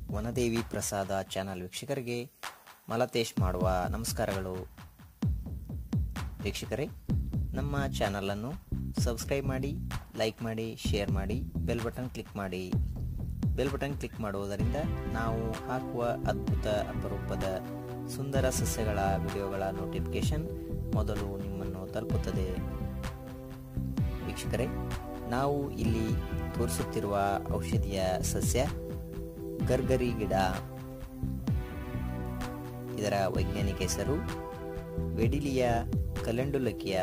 ವನದೇವಿ ಪ್ರಸಾದ ಚಾನಲ್ ವೀಕ್ಷಕರಿಗೆ ಮಲತೇಶ್ ಮಾಡುವ ನಮಸ್ಕಾರಗಳು ವೀಕ್ಷಕರೇ ನಮ್ಮ ಚಾನಲನ್ನು ಸಬ್ಸ್ಕ್ರೈಬ್ ಮಾಡಿ ಲೈಕ್ ಮಾಡಿ ಶೇರ್ ಮಾಡಿ ಬೆಲ್ ಬಟನ್ ಕ್ಲಿಕ್ ಮಾಡಿ ಬೆಲ್ ಬಟನ್ ಕ್ಲಿಕ್ ಮಾಡುವುದರಿಂದ ನಾವು ಹಾಕುವ ಅದ್ಭುತ ಅಪರೂಪದ ಸುಂದರ ಸಸ್ಯಗಳ ವಿಡಿಯೋಗಳ ನೋಟಿಫಿಕೇಶನ್ ಮೊದಲು ನಿಮ್ಮನ್ನು ತಲುಪುತ್ತದೆ ವೀಕ್ಷಕರೇ ನಾವು ಇಲ್ಲಿ ತೋರಿಸುತ್ತಿರುವ ಔಷಧಿಯ ಸಸ್ಯ ಗರ್ಗರಿ ಗಿಡ ಇದರ ವೈಜ್ಞಾನಿಕ ಹೆಸರು ವೆಡಿಲಿಯಾ ಕಲೆಂಡುಲಕಿಯ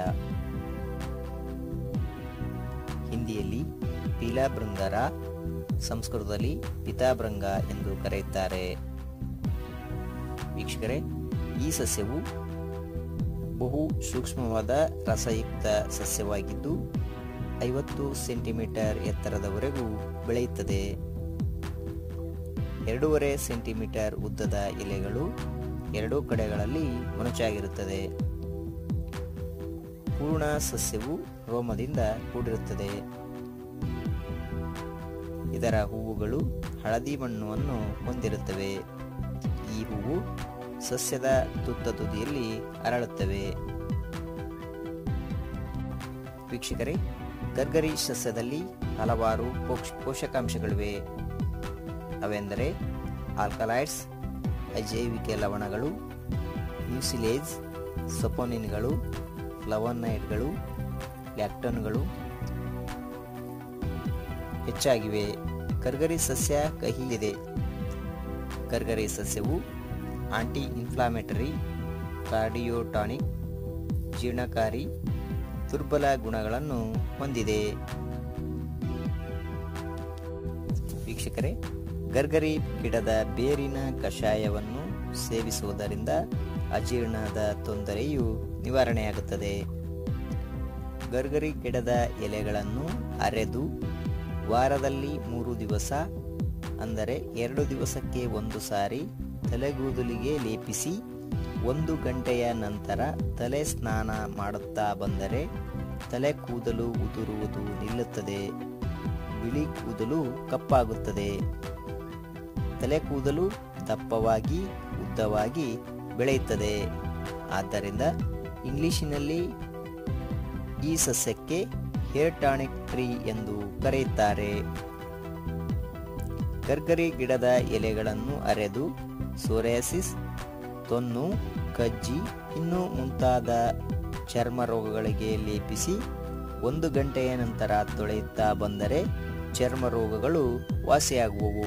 ಹಿಂದಿಯಲ್ಲಿ ಪೀಲಾಭೃಂಗರ ಸಂಸ್ಕೃತದಲ್ಲಿ ಪಿತಾಭೃಂಗ ಎಂದು ಕರೆಯುತ್ತಾರೆ ವೀಕ್ಷಕರೇ ಈ ಸಸ್ಯವು ಬಹು ಸೂಕ್ಷ್ಮವಾದ ರಸಯುಕ್ತ ಸಸ್ಯವಾಗಿದ್ದು ಐವತ್ತು ಸೆಂಟಿಮೀಟರ್ ಎತ್ತರದವರೆಗೂ ಬೆಳೆಯುತ್ತದೆ ಎರಡೂವರೆ ಸೆಂಟಿಮೀಟರ್ ಉದ್ದದ ಎಲೆಗಳು ಎರಡೂ ಕಡೆಗಳಲ್ಲಿ ಮೊನಚಾಗಿರುತ್ತದೆ ಪೂರ್ಣ ಸಸ್ಯವು ರೋಮದಿಂದ ಕೂಡಿರುತ್ತದೆ ಇದರ ಹೂವುಗಳು ಹಳದಿ ಬಣ್ಣವನ್ನು ಹೊಂದಿರುತ್ತವೆ ಈ ಹೂವು ಸಸ್ಯದ ತುತ್ತ ತುದಿಯಲ್ಲಿ ಅರಳುತ್ತವೆ ವೀಕ್ಷಕರೇ ಗರ್ಗರಿ ಸಸ್ಯದಲ್ಲಿ ಹಲವಾರು ಪೋಕ್ಷ ಪೋಷಕಾಂಶಗಳಿವೆ ಅವೆಂದರೆ ಆಲ್ಕಲೈಡ್ಸ್ ಅಜೈವಿಕ ಲವಣಗಳು ಮ್ಯೂಸಿಲೇಜ್ ಸೊಪೋನಿನ್ಗಳು ಫ್ಲವನೈಡ್ಗಳು ಲ್ಯಾಕ್ಟನ್ಗಳು ಹೆಚ್ಚಾಗಿವೆ ಗರ್ಗರಿ ಸಸ್ಯ ಕಹಿಯಿದೆ ಗರ್ಗರಿ ಸಸ್ಯವು ಆಂಟಿ ಇನ್ಫ್ಲಾಮೇಟರಿ ಕಾರ್ಡಿಯೋಟಾನಿಕ್ ಜೀರ್ಣಕಾರಿ ದುರ್ಬಲ ಗುಣಗಳನ್ನು ಹೊಂದಿದೆ ವೀಕ್ಷಕರೇ ಗರ್ಗರಿ ಗಿಡದ ಬೇರಿನ ಕಷಾಯವನ್ನು ಸೇವಿಸುವುದರಿಂದ ಅಜೀರ್ಣದ ತೊಂದರೆಯು ನಿವಾರಣೆಯಾಗುತ್ತದೆ ಗರ್ಗರಿ ಗಿಡದ ಎಲೆಗಳನ್ನು ಅರೆದು ವಾರದಲ್ಲಿ ಮೂರು ದಿವಸ ಅಂದರೆ ಎರಡು ದಿವಸಕ್ಕೆ ಒಂದು ಸಾರಿ ತಲೆಗೂದಲಿಗೆ ಲೇಪಿಸಿ ಒಂದು ಗಂಟೆಯ ನಂತರ ತಲೆ ಸ್ನಾನ ಮಾಡುತ್ತಾ ಬಂದರೆ ತಲೆ ಕೂದಲು ಉದುರುವುದು ನಿಲ್ಲುತ್ತದೆ ಬಿಳಿ ಕೂದಲು ಕಪ್ಪಾಗುತ್ತದೆ ತಲೆ ಕೂದಲು ದಪ್ಪವಾಗಿ ಉದ್ದವಾಗಿ ಬೆಳೆಯುತ್ತದೆ ಆದ್ದರಿಂದ ಇಂಗ್ಲಿಶಿನಲ್ಲಿ ಈ ಸಸ್ಯಕ್ಕೆ ಹೇರ್ ಟಾನಿಕ್ ಟ್ರೀ ಎಂದು ಕರೆಯುತ್ತಾರೆ ಗರ್ಗರಿ ಗಿಡದ ಎಲೆಗಳನ್ನು ಅರೆದು ಸೋರಿಯಾಸಿಸ್ ತೊನ್ನು ಕಜ್ಜಿ ಇನ್ನೂ ಮುಂತಾದ ಚರ್ಮ ರೋಗಗಳಿಗೆ ಲೇಪಿಸಿ ಒಂದು ಗಂಟೆಯ ನಂತರ ತೊಳೆಯುತ್ತಾ ಬಂದರೆ ಚರ್ಮ ರೋಗಗಳು ವಾಸಿಯಾಗುವವು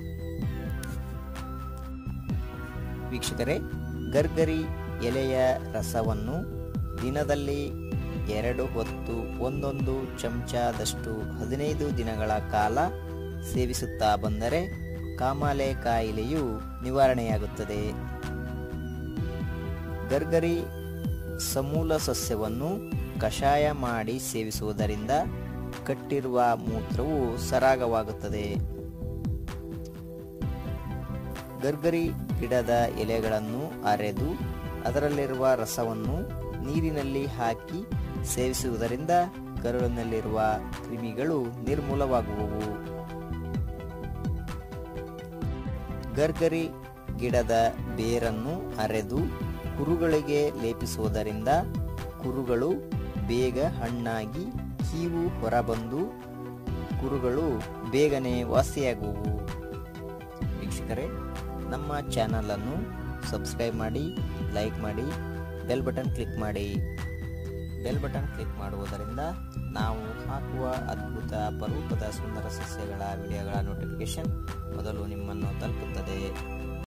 ವೀಕ್ಷಕರೇ ಗರ್ಗರಿ ಎಲೆಯ ರಸವನ್ನು ದಿನದಲ್ಲಿ ಎರಡು ಹೊತ್ತು ಒಂದೊಂದು ಚಮಚದಷ್ಟು ಹದಿನೈದು ದಿನಗಳ ಕಾಲ ಸೇವಿಸುತ್ತಾ ಬಂದರೆ ಕಾಮಾಲೆ ಕಾಯಿಲೆಯು ನಿವಾರಣೆಯಾಗುತ್ತದೆ ಗರ್ಗರಿ ಸಮೂಲ ಸಸ್ಯವನ್ನು ಕಷಾಯ ಮಾಡಿ ಸೇವಿಸುವುದರಿಂದ ಕಟ್ಟಿರುವ ಮೂತ್ರವು ಸರಾಗವಾಗುತ್ತದೆ ಗರ್ಗರಿ ಗಿಡದ ಎಲೆಗಳನ್ನು ಅರೆದು ಅದರಲ್ಲಿರುವ ರಸವನ್ನು ನೀರಿನಲ್ಲಿ ಹಾಕಿ ಸೇವಿಸುವುದರಿಂದ ಕರುಳಿನಲ್ಲಿರುವ ಕ್ರಿಮಿಗಳು ನಿರ್ಮೂಲವಾಗುವವು ಗರ್ಗರಿ ಗಿಡದ ಬೇರನ್ನು ಅರೆದು ಕುರುಗಳಿಗೆ ಲೇಪಿಸುವುದರಿಂದ ಕುರುಗಳು ಬೇಗ ಹಣ್ಣಾಗಿ ಕೀವು ಹೊರಬಂದು ಕುರುಗಳು ಬೇಗನೆ ವಾಸಿಯಾಗುವು ವೀಕ್ಷಕರೇ ನಮ್ಮ ಚಾನಲನ್ನು ಸಬ್ಸ್ಕ್ರೈಬ್ ಮಾಡಿ ಲೈಕ್ ಮಾಡಿ ಬೆಲ್ ಬಟನ್ ಕ್ಲಿಕ್ ಮಾಡಿ ಬೆಲ್ ಬಟನ್ ಕ್ಲಿಕ್ ಮಾಡುವುದರಿಂದ ನಾವು ಹಾಕುವ ಅದ್ಭುತ ಅಪರೂಪದ ಸುಂದರ ಸಸ್ಯಗಳ ವಿಡಿಯೋಗಳ ನೋಟಿಫಿಕೇಶನ್ ಮೊದಲು ನಿಮ್ಮನ್ನು ತಲುಪುತ್ತದೆ